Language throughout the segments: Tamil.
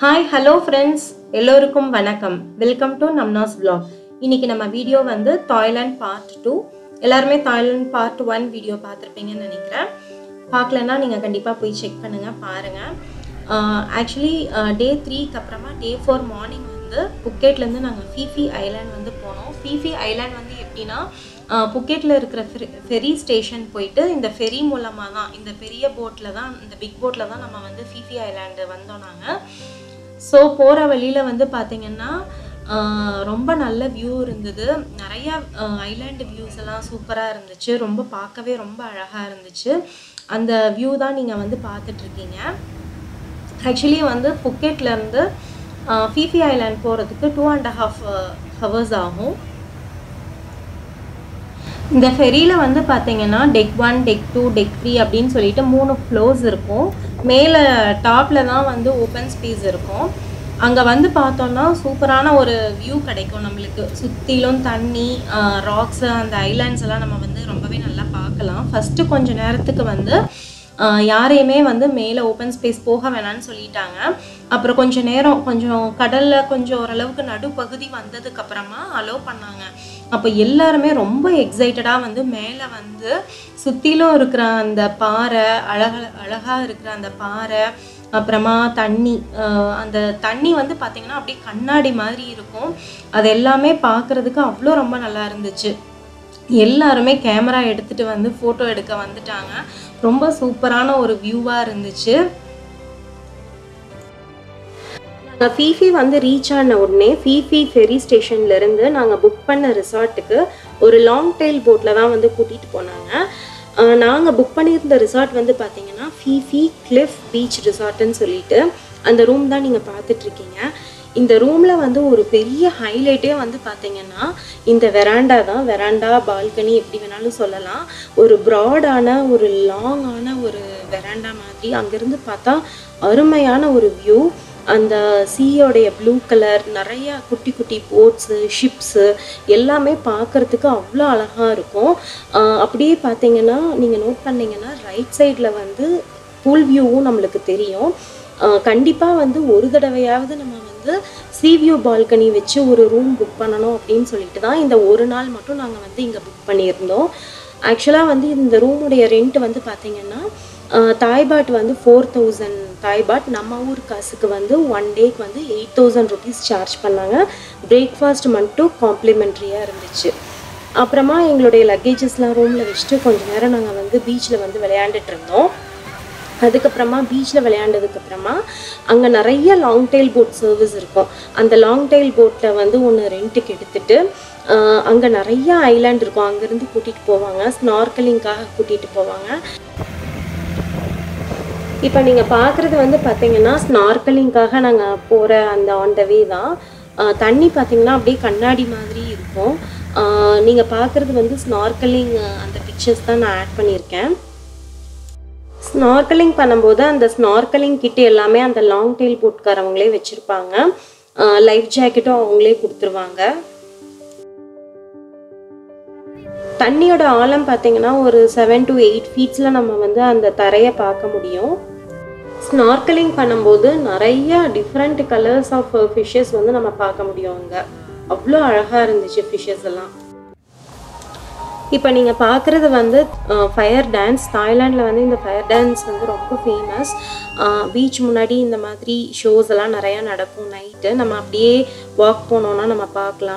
ஹாய் ஹலோ ஃப்ரெண்ட்ஸ் எல்லோருக்கும் வணக்கம் வெல்கம் டு நம்னாஸ் vlog இன்னைக்கு நம்ம வீடியோ வந்து தாய்லாந்து பார்ட் டூ எல்லாருமே தாய்லாந்து பார்ட் ஒன் வீடியோ பார்த்துருப்பீங்கன்னு நினைக்கிறேன் பார்க்கலன்னா நீங்கள் கண்டிப்பாக போய் செக் பண்ணுங்கள் பாருங்கள் ஆக்சுவலி டே த்ரீக்கு அப்புறமா டே ஃபோர் மார்னிங் வந்து புக்கெட்லேருந்து நாங்கள் ஃபீஃபி ஐலாண்ட் வந்து போனோம் ஃபீஃபி ஐலாண்ட் வந்து எப்படின்னா புக்கெட்டில் இருக்கிற ஃபெரி ஸ்டேஷன் போயிட்டு இந்த ஃபெரி மூலமாக தான் இந்த பெரிய போட்டில் தான் இந்த பிக் போட்டில் தான் நம்ம வந்து ஃபீஃபி ஐலாண்டு வந்தோம் நாங்கள் ஸோ போகிற வழியில் வந்து பார்த்திங்கன்னா ஆஹ் ரொம்ப நல்ல வியூ இருந்தது நிறைய ஐலாண்டு வியூஸ் எல்லாம் சூப்பராக இருந்துச்சு ரொம்ப பார்க்கவே ரொம்ப அழகாக இருந்துச்சு அந்த வியூ தான் நீங்கள் வந்து பார்த்துட்ருக்கீங்க ஆக்சுவலி வந்து புக்கெட்லேருந்து ஃபீஃபி ஐலாண்ட் போகிறதுக்கு டூ அண்ட் ஹாஃப் ஹவர்ஸ் ஆகும் இந்த ஃபெரியில் வந்து பார்த்தீங்கன்னா deck one deck two deck three அப்படின்னு சொல்லிட்டு மூணு ஃப்ளோர்ஸ் இருக்கும் மேலே டாப்பில் தான் வந்து ஓப்பன் ஸ்பேஸ் இருக்கும் அங்கே வந்து பார்த்தோன்னா சூப்பரான ஒரு வியூ கிடைக்கும் நம்மளுக்கு சுற்றிலும் தண்ணி ராக்ஸு அந்த ஐலாண்ட்ஸ் எல்லாம் நம்ம வந்து ரொம்பவே நல்லா பார்க்கலாம் ஃபஸ்ட்டு கொஞ்ச நேரத்துக்கு வந்து ஆஹ் யாரையுமே வந்து மேலே ஓப்பன் ஸ்பேஸ் போக வேணாம்னு சொல்லிட்டாங்க அப்புறம் கொஞ்ச நேரம் கொஞ்சம் கடலில் கொஞ்சம் ஓரளவுக்கு நடுப்பகுதி வந்ததுக்கு அப்புறமா அலோவ் பண்ணாங்க அப்போ எல்லாருமே ரொம்ப எக்ஸைட்டடாக வந்து மேலே வந்து சுற்றிலும் இருக்கிற அந்த பாறை அழக அழகாக இருக்கிற அந்த பாறை அப்புறமா தண்ணி ஆஹ் அந்த தண்ணி வந்து பார்த்திங்கன்னா அப்படியே கண்ணாடி மாதிரி இருக்கும் அது எல்லாமே பார்க்குறதுக்கு அவ்வளோ ரொம்ப நல்லா இருந்துச்சு எல்லாருமே கேமரா எடுத்துகிட்டு வந்து ஃபோட்டோ எடுக்க வந்துட்டாங்க ரொம்ப சூப்பரான ஒரு வியூவாக இருந்துச்சு நாங்கள் ஃபீஃபி வந்து ரீச் ஆன உடனே ஃபீஃபி ஃபெரி ஸ்டேஷன்லேருந்து நாங்கள் புக் பண்ண ரிசார்ட்டுக்கு ஒரு லாங் டெயில் போட்டில் தான் வந்து கூட்டிகிட்டு போனாங்க நாங்கள் புக் பண்ணியிருந்த ரிசார்ட் வந்து பார்த்தீங்கன்னா ஃபீஃபி கிளிஃப் பீச் ரிசார்ட்டுன்னு சொல்லிட்டு அந்த ரூம் தான் நீங்கள் பார்த்துட்ருக்கீங்க இந்த ரூமில் வந்து ஒரு பெரிய ஹைலைட்டே வந்து பார்த்தீங்கன்னா இந்த வெராண்டா தான் வெராண்டா பால்கனி எப்படி வேணாலும் சொல்லலாம் ஒரு ப்ராடான ஒரு லாங்கான ஒரு வெராண்டா மாதிரி அங்கேருந்து பார்த்தா அருமையான ஒரு வியூ அந்த சீயோடைய ப்ளூ கலர் நிறைய குட்டி குட்டி போட்ஸு ஷிப்ஸு எல்லாமே பார்க்குறதுக்கு அவ்வளோ அழகாக இருக்கும் ஆஹ் அப்படியே பார்த்தீங்கன்னா நீங்கள் நோட் பண்ணீங்கன்னா ரைட் சைடில் வந்து பூல் வியூவும் நம்மளுக்கு தெரியும் கண்டிப்பாக வந்து ஒரு தடவையாவது நம்ம வந்து சி வியூ பால்கனி வச்சு ஒரு ரூம் புக் பண்ணணும் அப்படின்னு சொல்லிட்டு தான் இந்த ஒரு நாள் மட்டும் நாங்கள் வந்து இங்கே புக் பண்ணியிருந்தோம் ஆக்சுவலாக வந்து இந்த ரூமுடைய ரெண்ட் வந்து பார்த்திங்கன்னா தாய்பாட் வந்து ஃபோர் தௌசண்ட் தாய்பாட் நம்ம ஊர் காசுக்கு வந்து ஒன் டேக்கு வந்து எயிட் தௌசண்ட் ருபீஸ் சார்ஜ் பண்ணாங்க பிரேக்ஃபாஸ்ட் மட்டும் காம்ப்ளிமெண்ட்ரியாக இருந்துச்சு அப்புறமா எங்களுடைய லக்கேஜஸ்லாம் ரூமில் வச்சுட்டு கொஞ்ச நேரம் நாங்கள் வந்து பீச்சில் வந்து விளையாண்டுட்டு இருந்தோம் அதுக்கப்புறமா பீச்சில் விளையாண்டதுக்கப்புறமா அங்கே நிறைய லாங் டெயில் போட் சர்வீஸ் இருக்கும் அந்த லாங் டெயில் போட்டில் வந்து ஒன்று ரெண்ட்டுக்கு எடுத்துட்டு அங்கே நிறைய ஐலாண்ட் இருக்கும் அங்கேருந்து கூட்டிகிட்டு போவாங்க ஸ்னார்க்கலிங்காக கூட்டிகிட்டு போவாங்க இப்போ நீங்கள் பார்க்குறது வந்து பார்த்தீங்கன்னா ஸ்னார்க்கலிங்காக நாங்கள் போகிற அந்த ஆன் த வே தான் ஆஹ் தண்ணி பார்த்தீங்கன்னா அப்படியே கண்ணாடி மாதிரி இருக்கும் நீங்கள் பார்க்குறது வந்து ஸ்னார்க்கலிங் அந்த பிக்சர்ஸ் தான் நான் ஆட் பண்ணியிருக்கேன் ஸ்னார்க்கலிங் பண்ணும்போது அந்த ஸ்னார்க்கலிங் கிட்ட எல்லாமே அந்த லாங் டெயில் போட்காரவங்களே வச்சுருப்பாங்க லைஃப் ஜாக்கெட்டும் அவங்களே கொடுத்துருவாங்க தண்ணியோட ஆழம் பார்த்தீங்கன்னா ஒரு செவன் டு எயிட் ஃபீட்ஸில் நம்ம வந்து அந்த தரையை பார்க்க முடியும் ஸ்னார்க்கலிங் பண்ணும்போது நிறைய டிஃப்ரெண்ட் கலர்ஸ் ஆஃப் ஃபிஷ்ஷஸ் வந்து நம்ம பார்க்க முடியும் அங்கே அவ்வளோ அழகாக இருந்துச்சு ஃபிஷ்ஷஸ் எல்லாம் இப்போ நீங்கள் பார்க்குறது வந்து ஃபயர் டான்ஸ் தாய்லாண்டில் வந்து இந்த ஃபயர் டான்ஸ் வந்து ரொம்ப ஃபேமஸ் பீச் முன்னாடி இந்த மாதிரி ஷோஸ் எல்லாம் நிறையா நடக்கும் நைட்டு நம்ம அப்படியே வாக் போனோன்னா நம்ம பார்க்கலாம்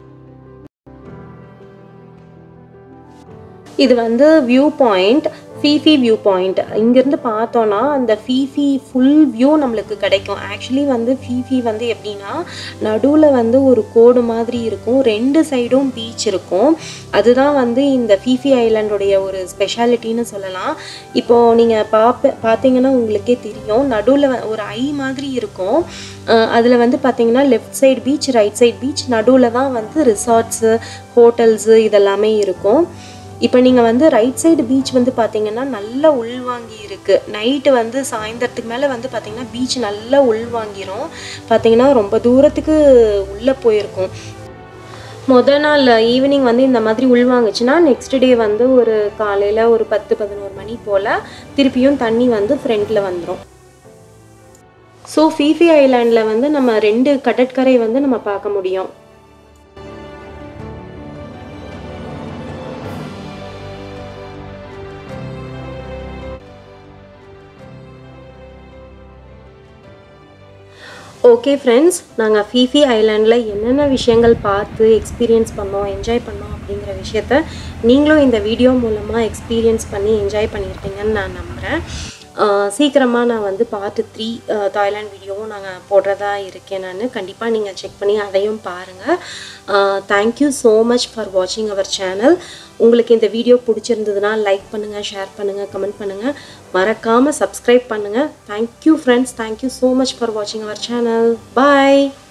இது வந்து view point Phi Phi view point இங்கேருந்து பார்த்தோன்னா அந்த ஃபீஃபி ஃபுல் வியூ நம்மளுக்கு கிடைக்கும் ஆக்சுவலி வந்து ஃபீஃபி வந்து எப்படின்னா நடுவில் வந்து ஒரு கோடு மாதிரி இருக்கும் ரெண்டு சைடும் பீச் இருக்கும் அதுதான் வந்து இந்த ஃபீஃபி ஐலாண்டுடைய ஒரு ஸ்பெஷாலிட்டின்னு சொல்லலாம் இப்போது நீங்கள் பார்ப்ப பார்த்தீங்கன்னா உங்களுக்கே தெரியும் நடுவில் ஒரு ஐ மாதிரி இருக்கும் அதில் வந்து பார்த்தீங்கன்னா left side beach right side beach நடுவில் தான் வந்து ரிசார்ட்ஸு ஹோட்டல்ஸு இதெல்லாமே இருக்கும் இப்போ நீங்கள் வந்து ரைட் சைடு பீச் வந்து பார்த்தீங்கன்னா நல்லா உள்வாங்கி இருக்குது நைட்டு வந்து சாயந்தரத்துக்கு மேலே வந்து பார்த்தீங்கன்னா பீச் நல்லா உள்வாங்கிரும் பார்த்தீங்கன்னா ரொம்ப தூரத்துக்கு உள்ளே போயிருக்கும் முதல் நாள் ஈவினிங் வந்து இந்த மாதிரி உள்வாங்குச்சுன்னா நெக்ஸ்ட் டே வந்து ஒரு காலையில் ஒரு பத்து பதினோரு மணி போல் திருப்பியும் தண்ணி வந்து ஃப்ரண்ட்டில் வந்துடும் ஸோ ஃபீஃபி ஐலாண்டில் வந்து நம்ம ரெண்டு கடற்கரை வந்து நம்ம பார்க்க முடியும் ஓகே ஃப்ரெண்ட்ஸ் நாங்கள் ஃபீஃபி ஐலாண்டில் என்னென்ன விஷயங்கள் பார்த்து எக்ஸ்பீரியன்ஸ் பண்ணோம் என்ஜாய் பண்ணோம் அப்படிங்கிற விஷயத்த நீங்களும் இந்த வீடியோ மூலமாக எக்ஸ்பீரியன்ஸ் பண்ணி என்ஜாய் பண்ணியிருப்பீங்கன்னு நான் நம்புகிறேன் சீக்கிரமாக நான் வந்து பார்ட்டு த்ரீ தாய்லாண்ட் வீடியோவும் நாங்கள் போடுறதா இருக்கேன் நான் கண்டிப்பாக நீங்கள் செக் பண்ணி அதையும் பாருங்கள் தேங்க்யூ ஸோ மச் ஃபார் வாட்சிங் அவர் சேனல் உங்களுக்கு இந்த வீடியோ பிடிச்சிருந்ததுன்னா லைக் பண்ணுங்கள் ஷேர் பண்ணுங்கள் கமெண்ட் பண்ணுங்கள் மறக்காமல் சப்ஸ்கிரைப் பண்ணுங்கள் thank you friends thank you so much for வாட்சிங் அவர் சேனல் பாய்